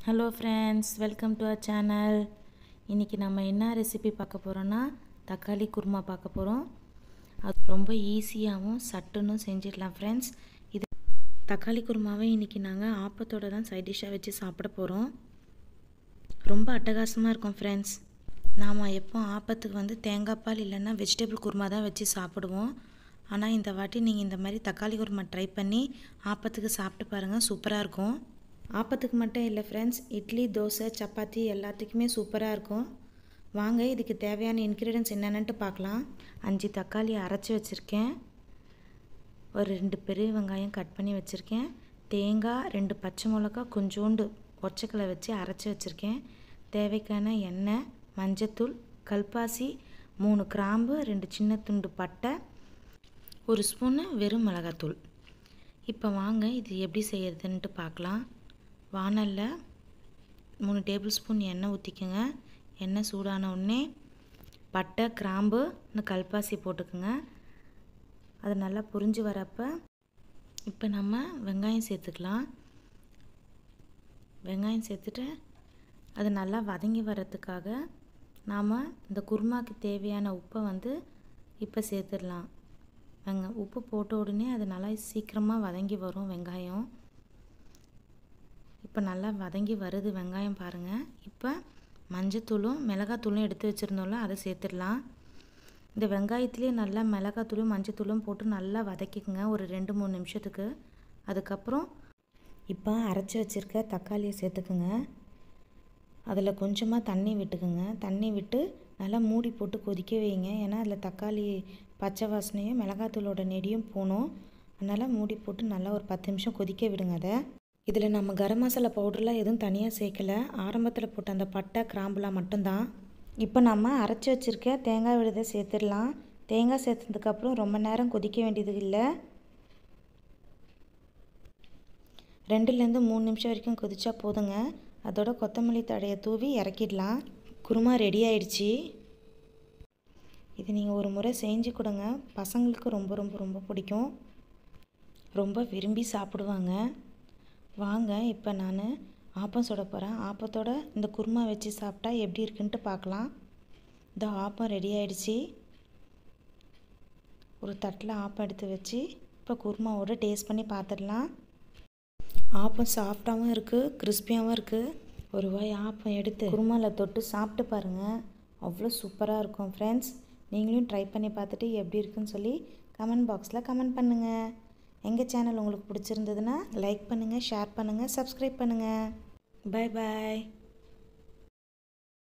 hello friends welcome to our channel இன்றைக்கி நம்ம என்ன ரெசிபி பார்க்க போகிறோன்னா தக்காளி குருமா பார்க்க போகிறோம் அது ரொம்ப ஈஸியாகவும் சட்டுன்னு செஞ்சிடலாம் ஃப்ரெண்ட்ஸ் இது தக்காளி குருமாவை இன்றைக்கி நாங்கள் ஆப்பத்தோட தான் சைட் டிஷ்ஷாக வச்சு சாப்பிட போகிறோம் ரொம்ப அட்டகாசமாக இருக்கும் ஃப்ரெண்ட்ஸ் நாம் எப்போ ஆப்பத்துக்கு வந்து தேங்காய் பால் இல்லைன்னா வெஜிடபிள் குருமா தான் வச்சு சாப்பிடுவோம் ஆனால் இந்த வாட்டி நீங்கள் இந்த மாதிரி தக்காளி குருமா ட்ரை பண்ணி ஆப்பத்துக்கு சாப்பிட்டு பாருங்கள் சூப்பராக இருக்கும் ஆப்பத்துக்கு மட்டும் இல்லை ஃப்ரெண்ட்ஸ் இட்லி தோசை சப்பாத்தி எல்லாத்துக்குமே சூப்பராக இருக்கும் வாங்க இதுக்கு தேவையான இன்க்ரீடியன்ஸ் என்னென்னட்டு பார்க்கலாம் அஞ்சு தக்காளி அரைச்சி வச்சுருக்கேன் ஒரு ரெண்டு பெரிய வெங்காயம் கட் பண்ணி வச்சுருக்கேன் தேங்காய் ரெண்டு பச்சை மிளகா கொஞ்சோண்டு ஒச்சக்கலை வச்சு அரைச்சி வச்சுருக்கேன் தேவைக்கான எண்ணெய் மஞ்சத்தூள் கல்பாசி மூணு கிராம்பு ரெண்டு சின்ன துண்டு பட்டை ஒரு ஸ்பூனு வெறும் மிளகாத்தூள் இப்போ வாங்க இது எப்படி செய்யறதுன்ட்டு பார்க்கலாம் வானலில் மூணு டேபிள் ஸ்பூன் எண்ணெய் ஊற்றிக்கோங்க எண்ணெய் சூடான உடனே பட்டை கிராம்பு இந்த கல்பாசி போட்டுக்குங்க அது நல்லா புரிஞ்சு வரப்போ இப்போ நம்ம வெங்காயம் சேர்த்துக்கலாம் வெங்காயம் சேர்த்துட்டு அது நல்லா வதங்கி வர்றதுக்காக நாம் இந்த குருமாக்கு தேவையான உப்பை வந்து இப்போ சேர்த்துடலாம் வெங்க உப்பு போட்ட உடனே அது நல்லா சீக்கிரமாக வதங்கி வரும் வெங்காயம் இப்போ நல்லா வதங்கி வருது வெங்காயம் பாருங்கள் இப்போ மஞ்சத்தூளும் மிளகாத்தூளும் எடுத்து வச்சுருந்தோம்ல அதை சேர்த்துடலாம் இந்த வெங்காயத்துலேயே நல்லா மிளகாத்தூளும் மஞ்சத்தூளும் போட்டு நல்லா வதக்கிக்குங்க ஒரு ரெண்டு மூணு நிமிஷத்துக்கு அதுக்கப்புறம் இப்போ அரைச்சி வச்சுருக்க தக்காளியை சேர்த்துக்குங்க அதில் கொஞ்சமாக தண்ணி விட்டுக்குங்க தண்ணி விட்டு நல்லா மூடி போட்டு கொதிக்க வைங்க ஏன்னா அதில் தக்காளி பச்சை வாசனையும் மிளகாத்தூளோட நெடியும் போகணும் அதனால் மூடி போட்டு நல்லா ஒரு பத்து நிமிஷம் கொதிக்க விடுங்க அதை இதில் நம்ம கரம் மசாலா பவுடர்லாம் எதுவும் தனியாக சேர்க்கலை ஆரம்பத்தில் போட்ட அந்த பட்டை கிராம்புலாம் மட்டும்தான் இப்போ நம்ம அரைச்சி வச்சுருக்க தேங்காய் விழுதை சேர்த்துடலாம் தேங்காய் சேர்த்ததுக்கப்புறம் ரொம்ப நேரம் கொதிக்க வேண்டியது இல்லை ரெண்டுலேருந்து மூணு நிமிஷம் வரைக்கும் கொதிச்சா போதுங்க அதோட கொத்தமல்லி தழையை தூவி இறக்கிடலாம் குருமா ரெடி ஆயிடுச்சு இது நீங்கள் ஒரு முறை செஞ்சு கொடுங்க பசங்களுக்கு ரொம்ப ரொம்ப ரொம்ப பிடிக்கும் ரொம்ப விரும்பி சாப்பிடுவாங்க வாங்க இப்போ நான் ஆப்பம் சுட போகிறேன் ஆப்பத்தோட இந்த குருமா வச்சு சாப்பிட்டா எப்படி இருக்குன்ட்டு பார்க்கலாம் இந்த ஆப்பம் ரெடி ஆயிடுச்சு ஒரு தட்டில் ஆப்பம் எடுத்து வச்சு இப்போ குருமாவோட டேஸ்ட் பண்ணி பார்த்துடலாம் ஆப்பம் சாஃப்டாகவும் இருக்குது கிறிஸ்பியாகவும் இருக்குது ஒரு வாய் ஆப்பம் எடுத்து குருமாவில் தொட்டு சாப்பிட்டு பாருங்கள் அவ்வளோ சூப்பராக இருக்கும் ஃப்ரெண்ட்ஸ் நீங்களும் ட்ரை பண்ணி பார்த்துட்டு எப்படி இருக்குன்னு சொல்லி கமெண்ட் பாக்ஸில் கமெண்ட் பண்ணுங்கள் எங்கள் சேனல் உங்களுக்கு பிடிச்சிருந்ததுன்னா லைக் பண்ணுங்கள் ஷேர் பண்ணுங்கள் சப்ஸ்கிரைப் பண்ணுங்கள் பாய் பாய்